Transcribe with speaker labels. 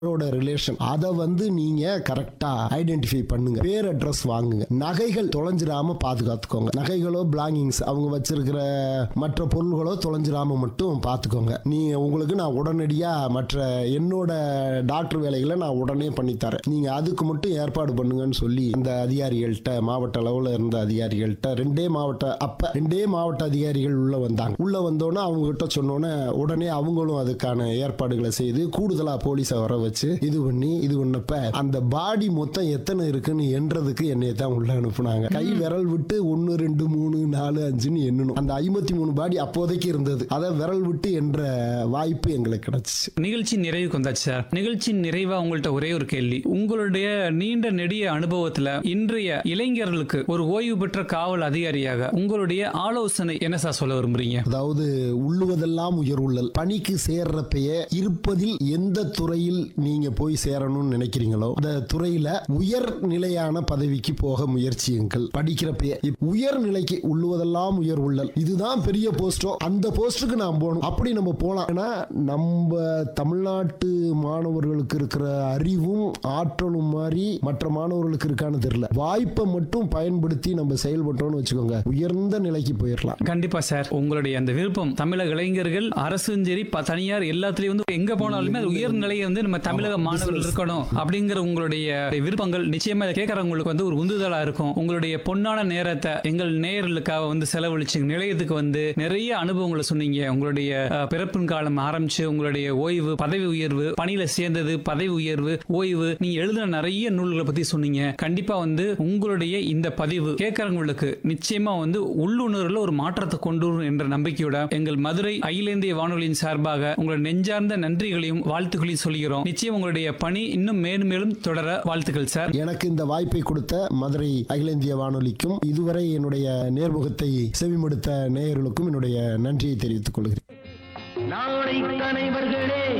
Speaker 1: அவரோட ரிலேஷன் அதை வந்து நீங்க கரெக்டா ஐடென்டிஃபை பண்ணுங்க பேர் அட்ரஸ் வாங்குங்க நகைகள் தொலைஞ்சிராம பாதுகாத்துக்கோங்க நகைகளோ பிளாங்கிங்ஸ் அவங்க வச்சிருக்கிற மற்ற பொருள்களோ தொலைஞ்சிராம மட்டும் பார்த்துக்கோங்க நீங்க உங்களுக்கு நான் உடனடியா மற்ற என்னோட டாக்டர் வேலைகளை நான் உடனே பண்ணித்தரேன் நீங்க அதுக்கு மட்டும் ஏற்பாடு பண்ணுங்கன்னு சொல்லி இந்த அதிகாரிகள்கிட்ட மாவட்ட அளவில் இருந்த அதிகாரிகள்கிட்ட ரெண்டே மாவட்ட அப்ப ரெண்டே மாவட்ட அதிகாரிகள் உள்ள வந்தாங்க உள்ள வந்தோன்னே அவங்க கிட்ட சொன்னோன்னே உடனே அவங்களும் அதுக்கான ஏற்பாடுகளை செய்து கூடுதலா போலீஸை வர வச்சு இது பண்ணி இது பண்ணப்ப அந்த பாடி மொத்தம் எத்தனை இருக்குன்னு எண்றதுக்கு என்னைய தான் உள்ள அனுப்புனாங்க கை விரல் விட்டு ஒன்னு ரெண்டு மூணு நாலு அஞ்சுன்னு எண்ணணும் அந்த ஐம்பத்தி மூணு பாடி அப்போதைக்கு இருந்தது அதை விரல் விட்டு என்ற வாய்ப்பு எங்களுக்கு கிடைச்சிச்சு
Speaker 2: நிகழ்ச்சி நிறைவுக்கு வந்தாச்சு சார் நிகழ்ச்சி நிறைவா உங்கள்ட்ட ஒரே ஒரு கேள்வி உங்களுடைய நீண்ட நெடிய அனுபவத்துல இன்றைய இளைஞர்களுக்கு ஒரு ஓய்வு பெற்ற காவல் அதிகாரியாக உங்களுடைய ஆலோசனை என்ன சார் சொல்ல விரும்புறீங்க
Speaker 1: அதாவது உள்ளுவதெல்லாம் உயர்வுள்ளல் பணிக்கு சேர்றப்பயே இருப்பதில் எந்த துறையில் நீங்க போய் சேரணும்னு நினைக்கிறீங்களோ அந்த துறையில உயர் நிலையான பதவிக்கு போக முயற்சியுங்கள் படிக்கிறப்பயே இப்ப உயர் நிலைக்கு உள்ளுவதெல்லாம் உயர் உள்ளல் இதுதான் பெரிய போஸ்டோ அந்த போஸ்டுக்கு நான் போகணும் அப்படி நம்ம போலாம் ஏன்னா நம்ம தமிழ்நாட்டு மாணவர்களுக்கு இருக்கிற அறிவும் ஆற்றலும் மாதிரி மற்ற மாணவர்களுக்கு இருக்கான்னு தெரியல வாய்ப்பை மட்டும் பயன்படுத்தி நம்ம செயல்பட்டோம்னு வச்சுக்கோங்க உயர்ந்த நிலைக்கு போயிடலாம்
Speaker 2: கண்டிப்பா சார் உங்களுடைய அந்த விருப்பம் தமிழக இளைஞர்கள் அரசும் சரி ப- தனியார் எல்லாத்துலயும் வந்து எங்க போனாலுமே அது உயர் நிலையை வந்து நம்ம தமிழக மாணவர்கள் இருக்கணும் அப்படிங்கிற உங்களுடைய விருப்பங்கள் நிச்சயமா இதை கேட்கறவங்களுக்கு வந்து ஒரு உந்துதலா இருக்கும் உங்களுடைய பொன்னான நேரத்தை எங்கள் நேயர்களுக்காக வந்து செலவழிச்சு நிலையத்துக்கு வந்து நிறைய அனுபவங்களை சொன்னீங்க உங்களுடைய அஹ், பிறப்பின் காலம் ஆரம்பிச்சு உங்களுடைய ஓய்வு பதவி உயர்வு பணியில சேர்ந்தது பதவி உயர்வு ஓய்வு நீங்க எழுதின நிறைய நூல்களை பத்தி சொன்னீங்க கண்டிப்பா வந்து உங்களுடைய இந்த பதிவு கேட்கறவங்களுக்கு நிச்சயமா வந்து உள்ளுணர்வுல ஒரு மாற்றத்தை கொண்டு வரும் என்ற நம்பிக்கையோட எங்கள் மதுரை அகில இந்திய வானொலியின் சார்பாக உங்களுடைய நெஞ்சார்ந்த நன்றிகளையும் வாழ்த்துக்களையும் சொல்கிறோம் நிச்சயம் உங்களுடைய பணி இன்னும் மேலும் மேலும் தொடர வாழ்த்துக்கள் சார்
Speaker 1: எனக்கு இந்த வாய்ப்பை கொடுத்த மதுரை அகில இந்திய வானொலிக்கும் இதுவரை என்னுடைய நேர்முகத்தை செவிமடுத்த நேயர்களுக்கும் என்னுடைய நன்றியை தெரிவித்துக் கொள்கிறேன்
Speaker 3: நாளை தலைவர்களே